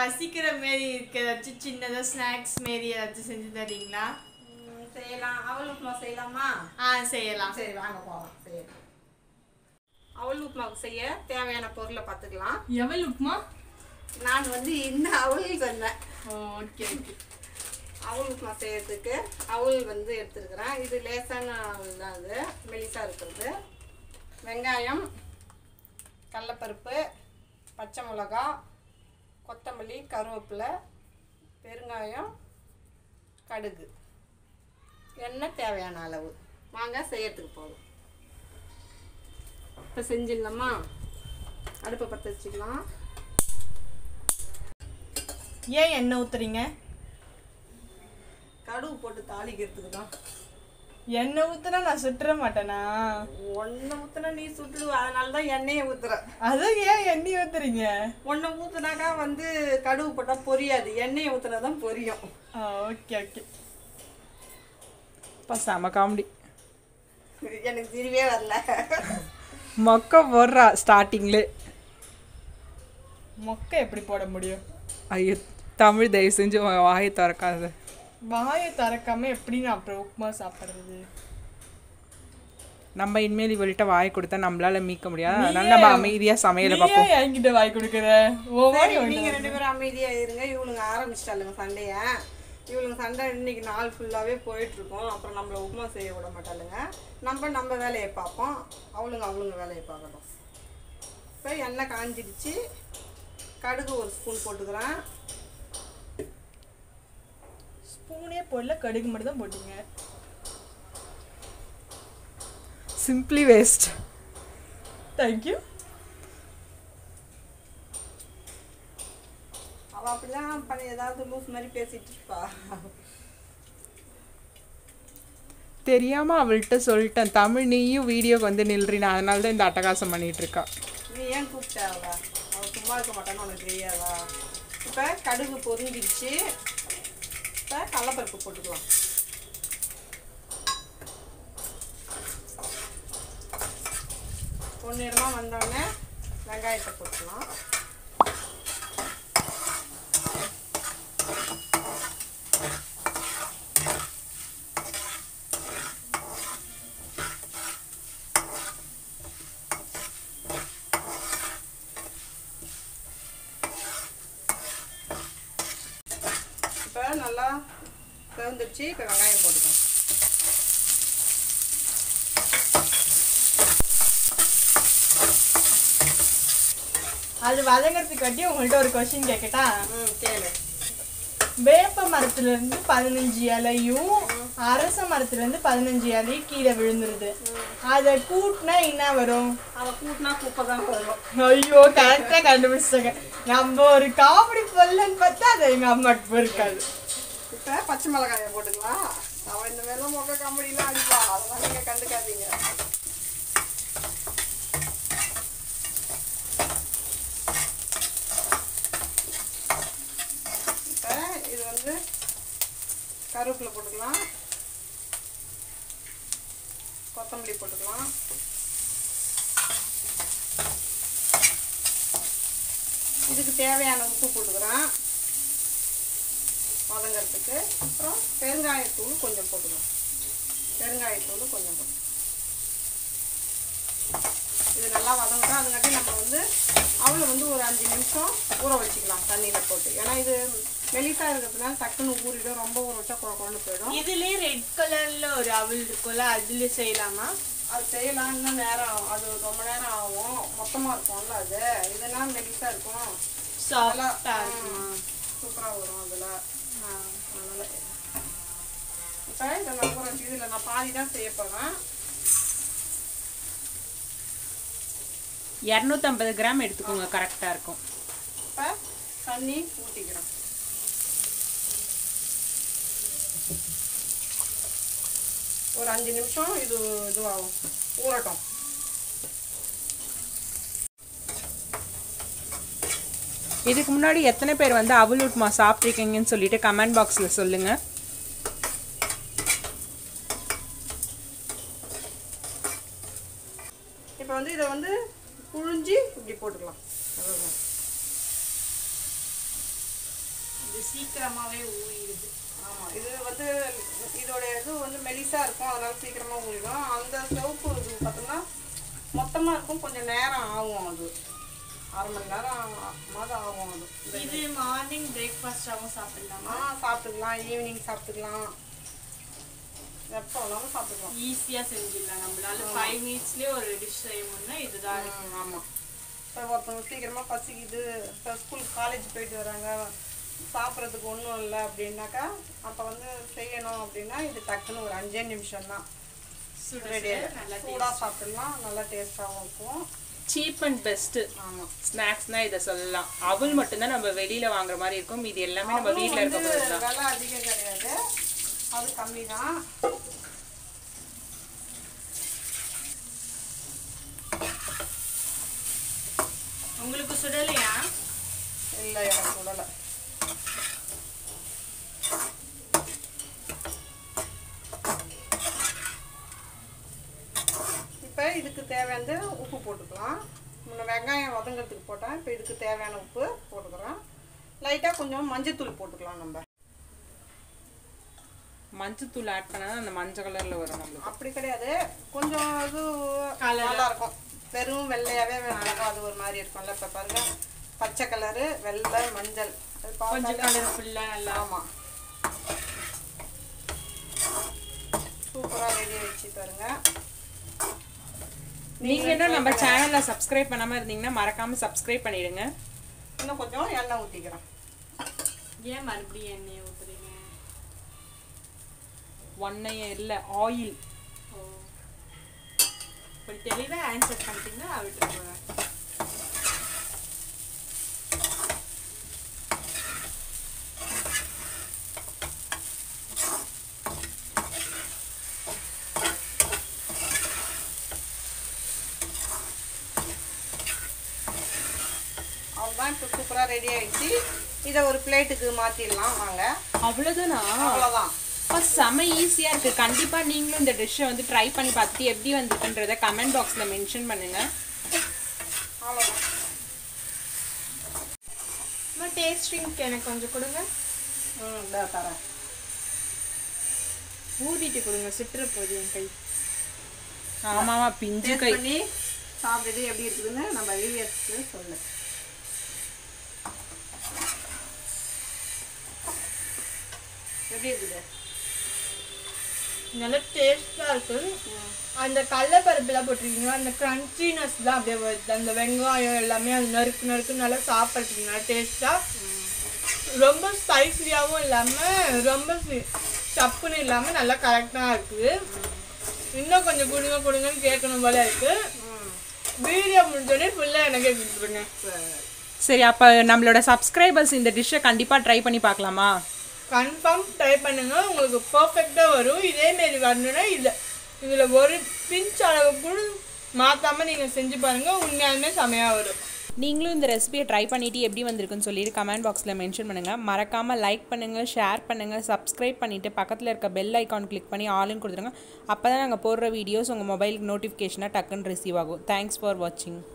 பசிக்கிற மாரி இருக்க ஏதாச்சும் சின்னதா ஸ்நாக்ஸ் மாரி ஏதாச்சும் செஞ்சு தரீங்களா ம், செய்யலாம் அவல் உப்புமா செய்யலாமா ஆ செய்யலாம் சரி வாங்க போகலாம் செய்யலாம் அவல் உப்புமாவுக்கு செய்ய தேவையான பொருளை பார்த்துக்கலாம் எவள் உப்புமா நான் வந்து இந்த அவல் சொன்னேன் ஓகே ஓகே அவல் உப்புமா செய்யறதுக்கு அவல் வந்து எடுத்துருக்கிறேன் இது லேசான அவல் தான் இது மெலிசாக இருக்கிறது வெங்காயம் கடலப்பருப்பு பச்சை மிளகா கொத்தமல்லி கருவேப்பிலை பெருங்காயம் கடுகு எண்ணெய் தேவையான அளவு வாங்க செய்யறதுக்கு போதும் இப்போ செஞ்சிடலாமா அடுப்பை பற்ற வச்சுக்கலாம் ஏன் எண்ணெய் ஊத்துறீங்க கடுகு போட்டு தாளிக்கிறதுக்கு தான் எண்ணெய் ஊத்துனா நான் சுட்டுற மாட்டேனா ஒன்றை ஊற்றுனா நீ சுட்டுடுவ அதனால தான் எண்ணெயை ஊற்றுற அதான் ஏன் எண்ணெய் ஊத்துறீங்க ஒன்றை ஊற்றுனாக்கா வந்து கடுகு போட்டால் பொரியாது எண்ணெயை ஊற்றுனா தான் பொரியும் ஓகே ஓகே அப்பா செம காமெடி எனக்கு சிரிவே வரல மொக்க போடுறா ஸ்டார்டிங்லே மொக்கை எப்படி போட முடியும் ஐயோ தமிழ் தயவு செஞ்சு உன் வாயை திறக்காத வாயை திறக்காம எப்படி நான் அப்புறம் உப்புமா சாப்பிட்றது நம்ம இனிமேல் இவள்கிட்ட வாய் கொடுத்தா நம்மளால மீட்க முடியாது அதனால நம்ம அமைதியா சமையலை பார்ப்போம் நீயே என்கிட்ட வாய் கொடுக்குற ஒவ்வொரு சரி நீங்கள் ரெண்டு பேரும் அமைதியாக இருங்க இவளுங்க ஆரம்பிச்சிட்டாளுங்க சண்டையை இவளுங்க சண்டை இன்னைக்கு நாள் ஃபுல்லாகவே போயிட்டுருக்கோம் அப்புறம் நம்மளை உப்புமா செய்ய விட மாட்டாளுங்க நம்ம நம்ம வேலையை பார்ப்போம் அவளுங்க அவளுங்க வேலையை பார்க்கட்டும் இப்போ எண்ணெய் காஞ்சிடுச்சு கடுகு ஒரு ஸ்பூன் போட்டுக்கிறேன் ஸ்பூனே போடல கடுகு மட்டும் தான் போட்டீங்க சிம்பிளி வேஸ்ட் தேங்க்யூ அவள் அப்படிதான் பண்ணி ஏதாவது லூஸ் மாதிரி பேசிட்டு இருப்பா தெரியாம அவள்கிட்ட சொல்லிட்டேன் தமிழ் நீயும் வீடியோக்கு வந்து நில்றீனா அதனால தான் இந்த அட்டகாசம் பண்ணிட்டு இருக்கா நீ ஏன் கூப்பிட்ட அவளை அவள் சும்மா இருக்க மாட்டான்னு உனக்கு தெரியாதா இப்போ கடுகு பொரிஞ்சிடுச்சு இப்போ கடலப்பருப்பு போட்டுக்கலாம் பொன்னிறமாக வந்தோடனே வெங்காயத்தை போட்டுக்கலாம் இப்போ நல்லா செவந்துருச்சு இப்போ வெங்காயம் போட்டுக்கலாம் அது வதங்கிறதுக்கு வட்டி உங்கள்கிட்ட ஒரு கொஸ்டின் கேட்கட்டா ம் கேளு வேப்ப மரத்துல இருந்து பதினஞ்சு இலையும் அரச மரத்துல இருந்து பதினஞ்சு இலையும் கீழே விழுந்துருது அதை கூட்டினா என்ன வரும் அதை கூட்டினா குப்பை தான் வரும் ஐயோ கரெக்டா கண்டுபிடிச்சாங்க நம்ம ஒரு காமெடி பொருள்னு பார்த்தா அது எங்க அம்மாக்கு பொறுக்காது இப்போ பச்சை மிளகாயை போட்டுக்கலாம் அவன் இந்த வெள்ளை மொக்க காமெடிலாம் அடிப்பா அதெல்லாம் நீங்கள் கண்டுக்காதீங்க இப்போ இது வந்து கருவேப்பிலை போட்டுக்கலாம் கொத்தமல்லி போட்டுக்கலாம் இதுக்கு தேவையான உப்பு போட்டுக்கிறேன் வதங்கிறதுக்கு அப்புறம் பெருங்காயத்தூள் கொஞ்சம் போட்டுக்கணும் பெருங்காயத்தூள் கொஞ்சம் போட்டு இது நல்லா வதங்கட்டும் அதுங்காட்டி நம்ம வந்து அவளை வந்து ஒரு அஞ்சு நிமிஷம் ஊற வச்சுக்கலாம் தண்ணியில் போட்டு ஏன்னா இது மெலிசா இருக்கிறதுனால டக்குன்னு ஊறிடும் ரொம்ப ஊற வச்சா குழ குழன்னு போயிடும் இதுலயே ரெட் கலர்ல ஒரு அவல் இருக்கும்ல அதுல செய்யலாமா அது செய்யலாம் இன்னும் நேரம் ஆகும். அது ரொம்ப நேரம் ஆகும் மொத்தமாக இருக்கும்ல அது இதெல்லாம் மெலிசா இருக்கும் சாஃப்டா இருக்குமா சூப்பராக வரும் அதில் அதனால் இப்போ இதை நான் ஊற வச்சு இதில் நான் பாதி தான் செய்ய போகிறேன் இரநூத்தம்பது கிராம் எடுத்துக்கோங்க கரெக்டாக இருக்கும் இப்போ தண்ணி ஊற்றிக்கிறேன் ஒரு அஞ்சு நிமிஷம் இது இதுவாகும் ஊறட்டும் இதுக்கு முன்னாடி எத்தனை பேர் வந்து அவல் உப்புமா சாப்பிட்ருக்கீங்கன்னு சொல்லிட்டு கமெண்ட் பாக்ஸில் சொல்லுங்கள் இப்போ வந்து இதை வந்து புழிஞ்சி இப்படி போட்டுக்கலாம் அவ்வளவுதான். சீக்கிரமாவே ஊறிடுது ஆமாம் இது வந்து இதோட இது வந்து மெலிசாக இருக்கும் அதனால சீக்கிரமாக ஊறிடும் அந்த சிவப்பு இது பார்த்தோம்னா மொத்தமாக இருக்கும் கொஞ்சம் நேரம் ஆகும் அது அரை மணி நேரம் மாதம் ஆகும் அது இந்த இது மார்னிங் பிரேக்ஃபாஸ்டாகவும் சாப்பிடலாமா ஆ சாப்பிட்டுக்கலாம் ஈவினிங் சாப்பிட்டுக்கலாம் எப்போ வேணாலும் சாப்பிட்டுக்கலாம் ஈஸியா செஞ்சிடலாம் நம்மளால ஃபைவ் மினிட்ஸ்லயே ஒரு டிஷ் செய்யணும்னா இதுதான் இருக்கு. ம், ஆமா இப்போ ஒருத்தவங்க சீக்கிரமாக பசிக்குது இப்போ ஸ்கூல் காலேஜ் போயிட்டு வராங்க சாப்பிட்றதுக்கு ஒன்றும் இல்லை அப்படின்னாக்கா அப்போ வந்து செய்யணும் அப்படின்னா இது டக்குன்னு ஒரு அஞ்சே நிமிஷம் தான் சுட ரெடி சுட நல்லா சூடாக சாப்பிடலாம் நல்லா டேஸ்ட்டாகவும் இருக்கும் சீப் அண்ட் பெஸ்ட்டு ஆமாம் ஸ்நாக்ஸ்னா இதை சொல்லலாம் அவல் மட்டும்தான் நம்ம வெளியில வாங்குற மாதிரி இருக்கும் இது எல்லாமே நம்ம வீட்டில் இருக்க பொருள் தான் விலை அதிகம் கிடையாது அது கம்மி தான் உங்களுக்கு சுடலையா இல்லை எனக்கு சுடலை இப்போ இதுக்கு தேவையானது உப்பு போட்டுக்கலாம் முன்ன வெங்காயம் வதங்கிறதுக்கு போட்டேன் இப்போ இதுக்கு தேவையான உப்பு போட்டுக்கிறேன் லைட்டாக கொஞ்சம் மஞ்சத்தூள் போட்டுக்கலாம் நம்ம மஞ்சத்தூள் ஆட் பண்ணா அந்த மஞ்சள் கலர்ல வரும் நம்மளுக்கு அப்படி கிடையாது கொஞ்சம் இது Colour. நல்லா இருக்கும் வெறும் வெள்ளையாவே வேணும் அது ஒரு மாதிரி இருக்கும்ல இப்போ பாருங்க பச்சை கலரு வெள்ளை மஞ்சள் அது கொஞ்சம் பார்த்தாலே கலர்ஃபுல்லா நல்லா ஆமாம் சூப்பராக ரெடி வச்சு பாருங்க நீங்க இன்னும் நம்ம சேனலை சப்ஸ்கிரைப் பண்ணாம இருந்தீங்கன்னா மறக்காம சப்ஸ்கிரைப் பண்ணிடுங்க இன்னும் கொஞ்சம் எண்ணெய் ஊற்றிக்கிறேன் ஏன் மறுபடியும் எண்ணெயை ஊத்துறீங்க ஒன்னையும் இல்லை ஆயில் ஓ இப்படி தெளிவா ஆன்சர் பண்ணிட்டீங்கன்னா விட்டு போறேன் அவ்வளோதான் இப்போ சூப்பராக ரெடி ஆயிடுச்சு இதை ஒரு பிளேட்டுக்கு மாற்றிடலாம் வாங்க அவ்வளோதானா அவ்வளோதான் அப்பா செம ஈஸியாக இருக்குது கண்டிப்பாக நீங்களும் இந்த டிஷ்ஷை வந்து ட்ரை பண்ணி பார்த்துட்டு எப்படி வந்திருக்குன்றத கமெண்ட் பாக்ஸில் மென்ஷன் பண்ணுங்கள் அவ்வளோதான் அம்மா டேஸ்டிங்க்கு எனக்கு கொஞ்சம் கொடுங்க ம் இந்த தரேன் ஊதிட்டு கொடுங்க சிட்டுற போகுது என் கை ஆமாமா பிஞ்சு டேஸ்ட் கை பண்ணி சாப்பிட்டுட்டு எப்படி இருக்குதுன்னு நம்ம விவிஎஸ்க்கு சொல்லு எப்படி இருக்குது நல்லா டேஸ்டா இருக்கு அந்த கடலைப்பருப்புலாம் போட்டிருக்கீங்களா அந்த கிரன்ச்சினஸ் தான் அப்படியே வருது அந்த வெங்காயம் எல்லாமே அது நறுக்கு நறுக்கு நல்லா சாப்பிட்றதுக்கு நல்லா டேஸ்டா ரொம்ப ஸ்பைசியாகவும் இல்லாமல் ரொம்ப சி- சப்புன்னு இல்லாமல் நல்லா கரெக்டாக இருக்குது இன்னும் கொஞ்சம் கொடுங்க கொடுங்கன்னு கேட்கணும் போல இருக்கு வீடியோ முடிஞ்சோடனே ஃபுல்லாக எனக்கே கொடுத்துருங்க சரி அப்போ நம்மளோட சப்ஸ்கிரைபர்ஸ் இந்த டிஷ்ஷை கண்டிப்பாக ட்ரை பண்ணி பார்க்கலாமா கன்ஃபார்ம் ட்ரை பண்ணுங்க உங்களுக்கு பர்ஃபெக்டாக வரும் இதேமாரி வரணும்னா இல்லை இதில் ஒரு பிஞ்ச் அளவு கூட மாற்றாமல் நீங்கள் செஞ்சு பாருங்கள் உண்மையாலுமே செமையாக வரும் நீங்களும் இந்த ரெசிபியை ட்ரை பண்ணிவிட்டு எப்படி வந்திருக்குன்னு சொல்லிட்டு கமெண்ட் பாக்ஸில் மென்ஷன் பண்ணுங்கள் மறக்காமல் லைக் பண்ணுங்கள் ஷேர் பண்ணுங்கள் சப்ஸ்கிரைப் பண்ணிவிட்டு பக்கத்தில் இருக்க பெல் ஐக்கான் கிளிக் பண்ணி ஆளுன்னு கொடுத்துருங்க அப்போ தான் நாங்கள் போடுற வீடியோஸ் உங்கள் மொபைலுக்கு நோட்டிஃபிகேஷனாக டக்குன்னு ரிசீவ் ஆகும் தேங்க்ஸ் ஃபார் வாட்சிங்